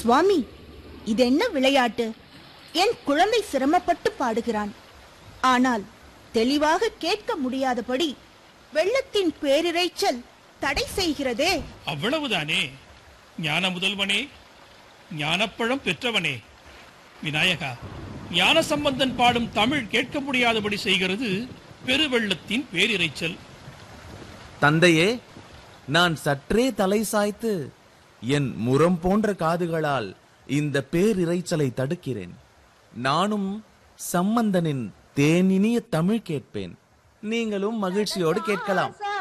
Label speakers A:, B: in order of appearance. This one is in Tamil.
A: சுவாமி இதென்ன விளையாட்டு என் குழந்தை சிரமப்பட்டு பாடுகிறான் ஆனால் தெளிவாக கேட்க முடியாதபடி வெள்ளத்தின் பேரிரைச்சல் தடை செய்கிறதே
B: அவ்வளவுதானே ஞான முதல்வனே ஞானப்பழம் பெற்றவனே விநாயகா ஞான சம்பந்தன் பாடும் தமிழ் கேட்க முடியாதபடி செய்கிறது பெருவெள்ளத்தின் பேரிரைச்சல்
C: தந்தையே நான் சற்றே தலை சாய்த்து என் முரம் போன்ற காதுகளால் இந்த பேரிரைச்சலை தடுக்கிறேன் நானும் சம்பந்தனின் தேனினிய தமிழ் கேட்பேன் நீங்களும் மகிழ்ச்சியோடு கேட்கலாம்